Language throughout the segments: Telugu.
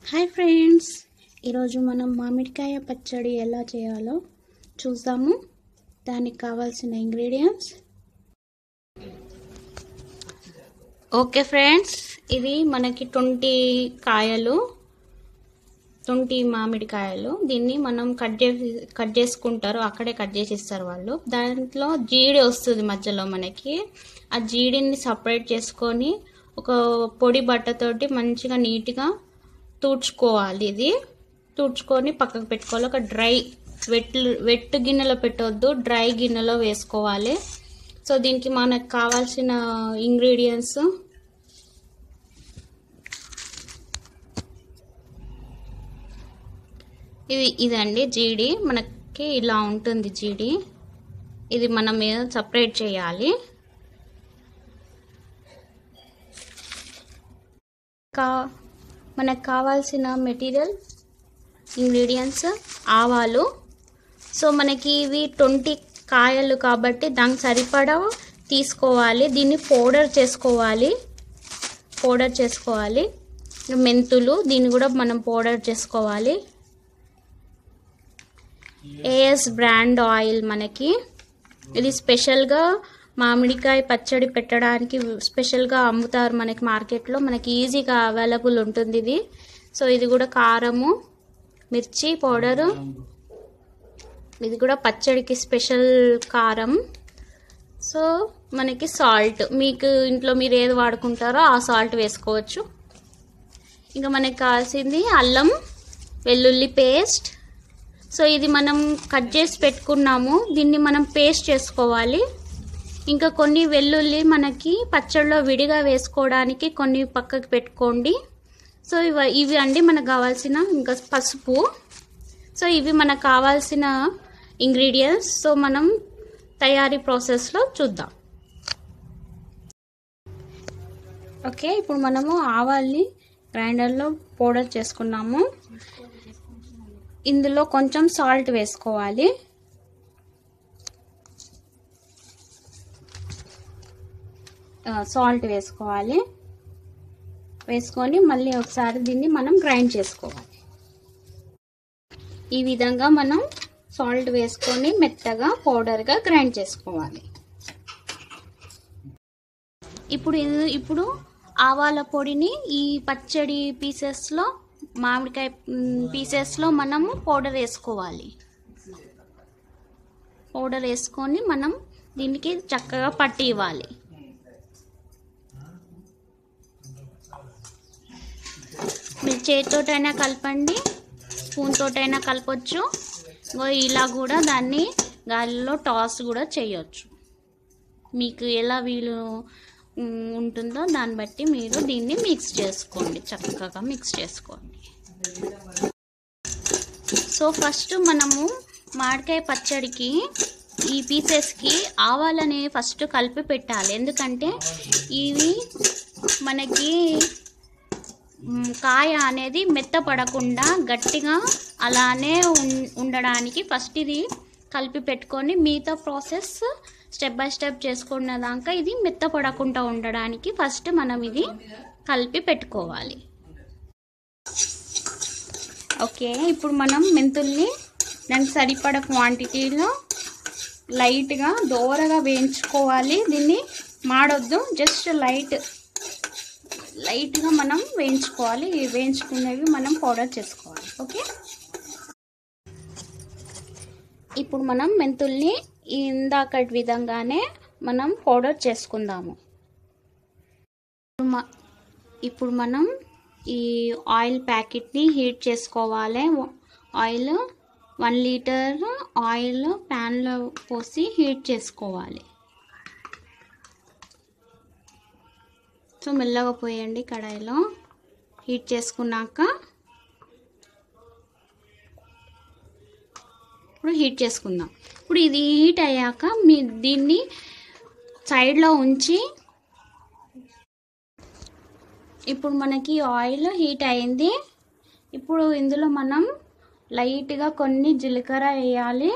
హాయ్ ఫ్రెండ్స్ ఈరోజు మనం మామిడికాయ పచ్చడి ఎలా చేయాలో చూద్దాము దానికి కావాల్సిన ఇంగ్రీడియంట్స్ ఓకే ఫ్రెండ్స్ ఇది మనకి ట్వంటీ కాయలు ట్వంటీ మామిడికాయలు దీన్ని మనం కట్ చేసి కట్ చేసుకుంటారు అక్కడే కట్ చేసి ఇస్తారు వాళ్ళు దాంట్లో జీడి వస్తుంది మధ్యలో మనకి ఆ జీడిని సపరేట్ చేసుకొని ఒక పొడి బట్టతోటి మంచిగా నీట్గా తుడుచుకోవాలి ఇది తుడుచుకొని పక్కకు పెట్టుకోవాలి ఒక డ్రై వెట్ వెట్ గిన్నెలో పెట్టొద్దు డ్రై గిన్నెలో వేసుకోవాలి సో దీనికి మనకు కావాల్సిన ఇంగ్రీడియంట్స్ ఇది ఇదండి జీడి మనకి ఇలా ఉంటుంది జీడి ఇది మనం సపరేట్ చేయాలి కా మనకు కావాల్సిన మెటీరియల్ ఇంగ్రీడియంట్స్ ఆవాలు సో మనకి ఇవి ట్వంటీ కాయలు కాబట్టి దానికి సరిపడా తీసుకోవాలి దీన్ని పౌడర్ చేసుకోవాలి పౌడర్ చేసుకోవాలి మెంతులు దీన్ని కూడా మనం పౌడర్ చేసుకోవాలి ఏఎస్ బ్రాండ్ ఆయిల్ మనకి ఇది స్పెషల్గా మామిడికాయ పచ్చడి పెట్టడానికి స్పెషల్గా అమ్ముతారు మనకి మార్కెట్లో మనకి ఈజీగా అవైలబుల్ ఉంటుంది ఇది సో ఇది కూడా కారము మిర్చి పౌడరు ఇది కూడా పచ్చడికి స్పెషల్ కారం సో మనకి సాల్ట్ మీకు ఇంట్లో మీరు ఏది వాడుకుంటారో ఆ సాల్ట్ వేసుకోవచ్చు ఇంకా మనకి కావాల్సింది అల్లం వెల్లుల్లి పేస్ట్ సో ఇది మనం కట్ చేసి పెట్టుకున్నాము దీన్ని మనం పేస్ట్ చేసుకోవాలి ఇంకా కొన్ని వెల్లుల్లి మనకి పచ్చడిలో విడిగా వేసుకోవడానికి కొన్ని పక్కకి పెట్టుకోండి సో ఇవి ఇవి అండి మనకు కావాల్సిన ఇంకా పసుపు సో ఇవి మనకు కావాల్సిన ఇంగ్రీడియంట్స్ సో మనం తయారీ ప్రాసెస్లో చూద్దాం ఓకే ఇప్పుడు మనము ఆవాల్ని గ్రైండర్లో పౌడర్ చేసుకున్నాము ఇందులో కొంచెం సాల్ట్ వేసుకోవాలి సాల్ట్ వేసుకోవాలి వేసుకొని మళ్ళీ ఒకసారి దీన్ని మనం గ్రైండ్ చేసుకోవాలి ఈ విధంగా మనం సాల్ట్ వేసుకొని మెత్తగా పౌడర్గా గ్రైండ్ చేసుకోవాలి ఇప్పుడు ఇప్పుడు ఆవాల పొడిని ఈ పచ్చడి పీసెస్లో మామిడికాయ పీసెస్లో మనము పౌడర్ వేసుకోవాలి పౌడర్ వేసుకొని మనం దీనికి చక్కగా పట్టి ఇవ్వాలి మీరు చేతితోటైనా కలపండి స్పూన్ తోటైనా కలపచ్చు ఇలా కూడా దాన్ని గాలిలో టాస్ కూడా చేయొచ్చు మీకు ఎలా వీలు ఉంటుందో దాన్ని బట్టి మీరు దీన్ని మిక్స్ చేసుకోండి చక్కగా మిక్స్ చేసుకోండి సో ఫస్ట్ మనము మామిడికాయ పచ్చడికి ఈ పీసెస్కి ఆవాలని ఫస్ట్ కలిపి పెట్టాలి ఎందుకంటే ఇవి మనకి కాయ అనేది మెత్తపడకుండా గట్టిగా అలానే ఉండడానికి ఫస్ట్ ఇది కలిపి పెట్టుకొని మిగతా ప్రాసెస్ స్టెప్ బై స్టెప్ చేసుకున్న దాకా ఇది మెత్తపడకుండా ఉండడానికి ఫస్ట్ మనం ఇది కలిపి పెట్టుకోవాలి ఓకే ఇప్పుడు మనం మెంతుల్ని దానికి సరిపడ క్వాంటిటీలో లైట్గా దోరగా వేయించుకోవాలి దీన్ని మాడొద్దు జస్ట్ లైట్ లైట్గా మనం వేయించుకోవాలి వేయించుకునేవి మనం పౌడర్ చేసుకోవాలి ఓకే ఇప్పుడు మనం మెంతుల్ని ఇందాకటి విధంగానే మనం పౌడర్ చేసుకుందాము ఇప్పుడు మనం ఈ ఆయిల్ ప్యాకెట్ని హీట్ చేసుకోవాలి ఆయిల్ వన్ లీటర్ ఆయిల్ ప్యాన్లో పోసి హీట్ చేసుకోవాలి సో మెల్లగా పోయండి కడాయిలో హీట్ చేసుకున్నాక ఇప్పుడు హీట్ చేసుకుందాం ఇప్పుడు ఇది హీట్ అయ్యాక మీ దీన్ని సైడ్లో ఉంచి ఇప్పుడు మనకి ఆయిల్ హీట్ అయింది ఇప్పుడు ఇందులో మనం లైట్గా కొన్ని జీలకర్ర వేయాలి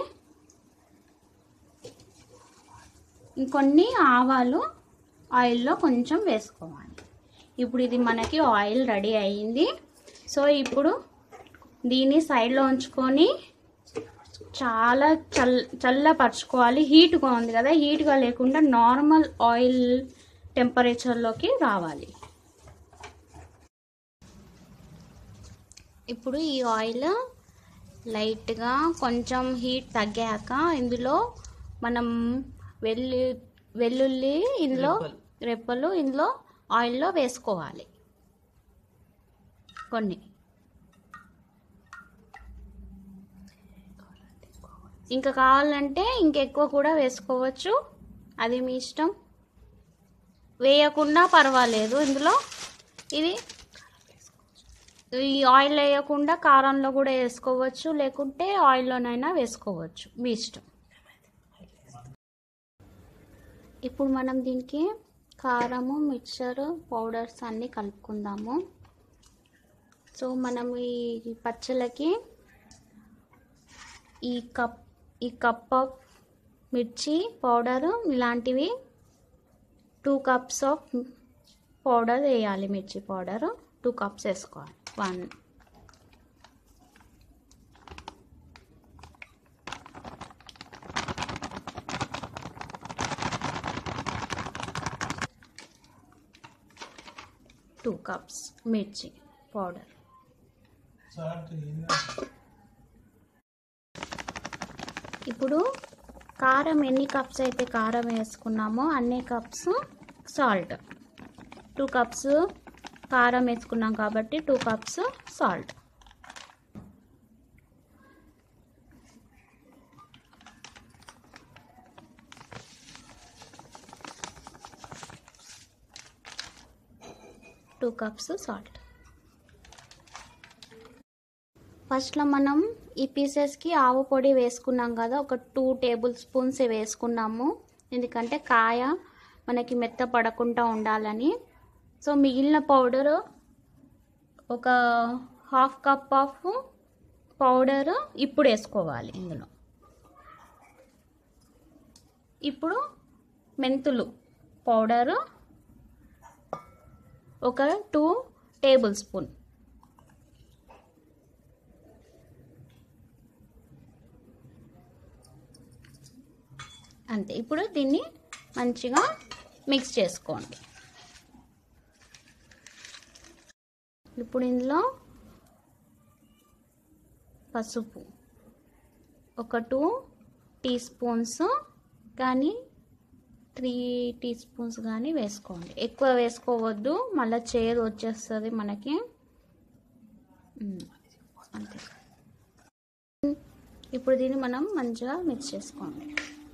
ఇంకొన్ని ఆవాలు ఆయిల్లో కొంచెం వేసుకోవాలి ఇప్పుడు ఇది మనకి ఆయిల్ రెడీ అయ్యింది సో ఇప్పుడు దీన్ని సైడ్లో ఉంచుకొని చాలా చల్ చల్లపరచుకోవాలి హీట్గా ఉంది కదా హీట్గా లేకుండా నార్మల్ ఆయిల్ టెంపరేచర్లోకి రావాలి ఇప్పుడు ఈ ఆయిల్ లైట్గా కొంచెం హీట్ తగ్గాక ఇందులో మనం వెల్లు వెల్లుల్లి ఇందులో రెప్పలు ఇందులో ఆయిల్లో వేసుకోవాలి కొన్ని ఇంకా కావాలంటే ఇంకెక్కువ కూడా వేసుకోవచ్చు అది మీ ఇష్టం వేయకుండా పర్వాలేదు ఇందులో ఇది ఈ ఆయిల్ వేయకుండా కారంలో కూడా వేసుకోవచ్చు లేకుంటే ఆయిల్లోనైనా వేసుకోవచ్చు మీ ఇష్టం ఇప్పుడు మనం దీనికి కారము మిక్చర్ పౌడర్స్ అన్నీ కలుపుకుందాము సో మనం ఈ పచ్చళ్ళకి ఈ కప్ ఈ కప్ ఆఫ్ మిర్చి పౌడరు ఇలాంటివి టూ కప్స్ ఆఫ్ పౌడర్ వేయాలి మిర్చి పౌడర్ టూ కప్స్ వేసుకోవాలి వన్ టూ కప్స్ మిర్చి పౌడర్ ఇప్పుడు కారం ఎన్ని కప్స్ అయితే కారం వేసుకున్నామో అన్ని కప్స్ సాల్ట్ టూ కప్స్ కారం వేసుకున్నాం కాబట్టి two cups salt two cups salt ఫస్ట్లో మనం ఈ పీసెస్కి ఆవు పొడి వేసుకున్నాం కదా ఒక టూ టేబుల్ స్పూన్స్ వేసుకున్నాము ఎందుకంటే కాయ మనకి మెత్త పడకుండా ఉండాలని సో మిగిలిన పౌడర్ ఒక హాఫ్ కప్ ఆఫ్ పౌడర్ ఇప్పుడు వేసుకోవాలి ఇందులో ఇప్పుడు మెంతులు పౌడరు ఒక టూ టేబుల్ స్పూన్ అంతే ఇప్పుడు దీన్ని మంచిగా మిక్స్ చేసుకోండి ఇప్పుడు ఇందులో పసుపు ఒక టూ టీ స్పూన్స్ కానీ త్రీ టీ స్పూన్స్ కానీ వేసుకోండి ఎక్కువ వేసుకోవద్దు మళ్ళీ చేదు వచ్చేస్తుంది మనకి ఉమ్, అంతే ఇప్పుడు దీన్ని మనం మంచిగా మిక్స్ చేసుకోండి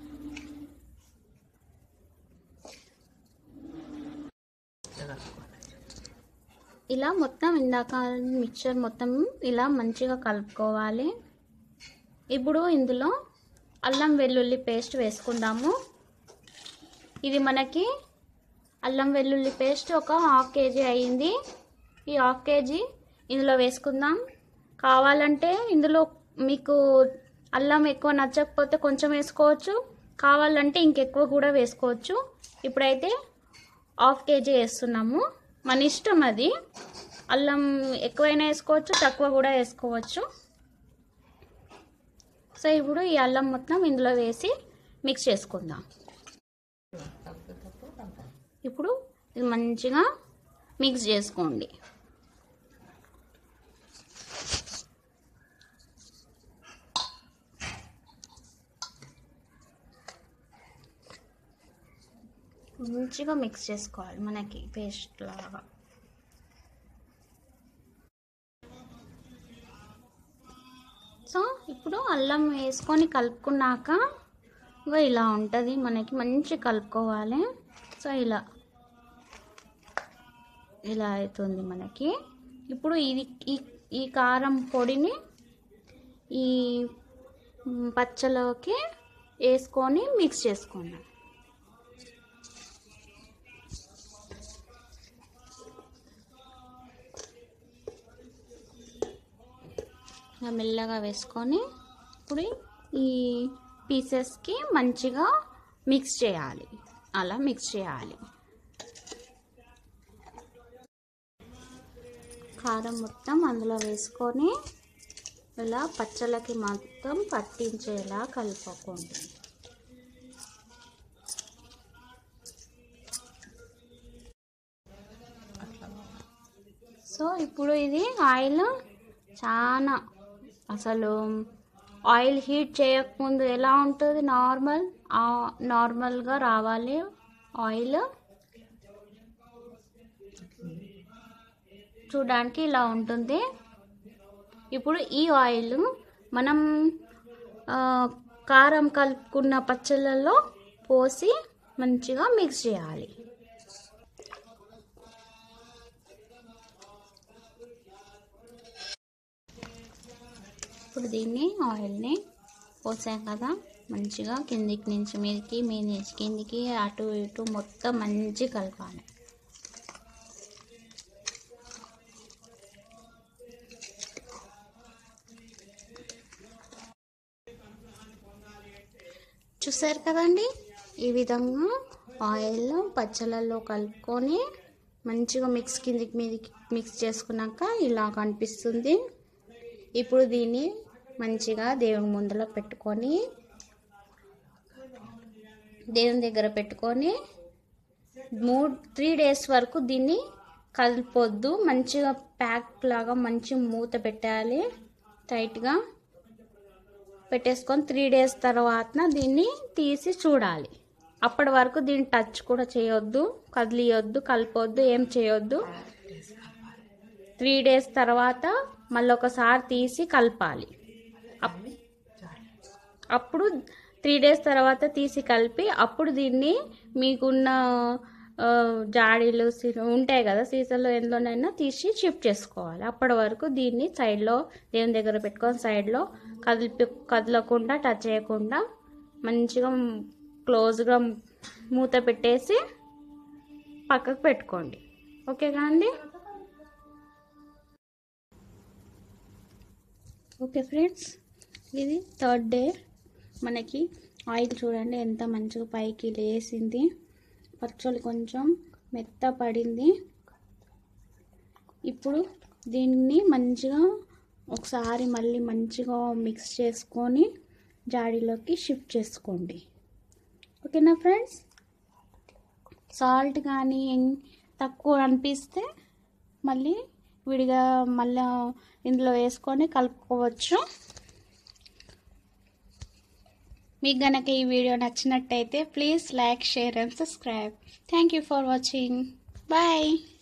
ఇలా మొత్తం ఇందాక మిక్చర్ మొత్తం ఇలా మంచిగా కలుపుకోవాలి ఇప్పుడు ఇందులో అల్లం వెల్లుల్లి పేస్ట్ వేసుకుందాము ఇది మనకి అల్లం వెల్లుల్లి పేస్ట్ ఒక హాఫ్ కేజీ అయ్యింది ఈ హాఫ్ కేజీ ఇందులో వేసుకుందాం కావాలంటే ఇందులో మీకు అల్లం ఎక్కువ నచ్చకపోతే కొంచెం వేసుకోవచ్చు కావాలంటే ఇంకెక్కువ కూడా వేసుకోవచ్చు ఇప్పుడైతే హాఫ్ కేజీ వేస్తున్నాము మన ఇష్టం అది అల్లం ఎక్కువైనా వేసుకోవచ్చు తక్కువ కూడా వేసుకోవచ్చు సో ఇప్పుడు ఈ అల్లం మొత్తం ఇందులో వేసి మిక్స్ చేసుకుందాం ఇప్పుడు ఇది మంచిగా మిక్స్ చేసుకోండి మంచిగా మిక్స్ చేసుకోవాలి మనకి పేస్ట్ లాగా సో ఇప్పుడు అల్లం వేసుకొని కలుపుకున్నాక ఇంకా ఇలా ఉంటుంది మనకి మంచి కలుపుకోవాలి సో ఇలా ఇలా అవుతుంది మనకి ఇప్పుడు ఇది ఈ ఈ కారం పొడిని ఈ మ్, పచ్చలోకి వేసుకొని మిక్స్ చేసుకున్నాం ఇలా మెల్లగా వేసుకొని ఇప్పుడు ఈ పీసెస్కి మంచిగా మిక్స్ చేయాలి అలా మిక్స్ చేయాలి కారం మొత్తం అందులో వేసుకొని ఇలా పచ్చళ్ళకి మొత్తం పట్టించేలా కలుపుకోండి సో ఇప్పుడు ఇది ఆయిల్ చాలా అసలు ఆయిల్ హీట్ చేయకముందు ఎలా ఉంటుంది నార్మల్ నార్మల్గా రావాలి ఆయిల్ చూడడానికి ఇలా ఉంటుంది ఇప్పుడు ఈ ఆయిల్ మనం ఆ, కారం కలుపుకున్న పచ్చళ్ళలో పోసి మంచిగా మిక్స్ చేయాలి ఇప్పుడు దీన్ని ఆయిల్ని పోసాం కదా మంచిగా కిందికి నుంచి మీదకి మీద నుంచి కిందికి అటు ఇటు మొత్తం మంచి కలపాలి చూసారు కదండి ఈ విధంగా ఆయిల్ పచ్చళ్ళల్లో కలుపుకొని మంచిగా మిక్స్ కిందికి మీదకి మిక్స్ చేసుకున్నాక ఇలా కనిపిస్తుంది ఇప్పుడు దీన్ని మంచిగా దేవుని ముందర పెట్టుకొని దేవుని దగ్గర పెట్టుకొని మూడు త్రీ డేస్ వరకు దీన్ని కలపొద్దు మంచిగా ప్యాక్ లాగా మంచి మూత పెట్టాలి టైట్గా పెట్టేసుకొని త్రీ డేస్ తర్వాత దీన్ని తీసి చూడాలి అప్పటి వరకు దీన్ని టచ్ కూడా చేయొద్దు కదిలియొద్దు కలపొద్దు ఏం చేయొద్దు త్రీ డేస్ తర్వాత మళ్ళీ ఒకసారి తీసి కలపాలి అప్- అప్పుడు త్రీ డేస్ తర్వాత తీసి కలిపి అప్పుడు దీన్ని మీకున్న ఆ, జాడీలు సి- ఉంటాయి కదా సీసాలో ఎందులోనైనా తీసి షిఫ్ట్ చేసుకోవాలి అప్పటి వరకు దీన్ని సైడ్లో దేవుని దగ్గర పెట్టుకొని సైడ్లో కదిపి కదలకుండా టచ్ చేయకుండా మంచిగా క్లోజ్గా మూత పెట్టేసి పక్కకు పెట్టుకోండి ఓకే అండి ఓకే ఫ్రెండ్స్ ఇది థర్డ్ డే మనకి ఆయిల్ చూడండి ఎంత మంచిగా పైకి లేసింది పచ్చళ్ళు కొంచెం మెత్త పడింది ఇప్పుడు దీన్ని మంచిగా ఒకసారి మళ్ళీ మంచిగా మిక్స్ చేసుకొని జాడీలోకి షిఫ్ట్ చేసుకోండి ఓకేనా ఫ్రెండ్స్ సాల్ట్ కానీ తక్కువ అనిపిస్తే మళ్ళీ విడిగా మళ్ళీ ఇందులో వేసుకొని కలుపుకోవచ్చు మీకు గనక ఈ వీడియో నచ్చినట్టయితే please like share and subscribe thank you for watching bye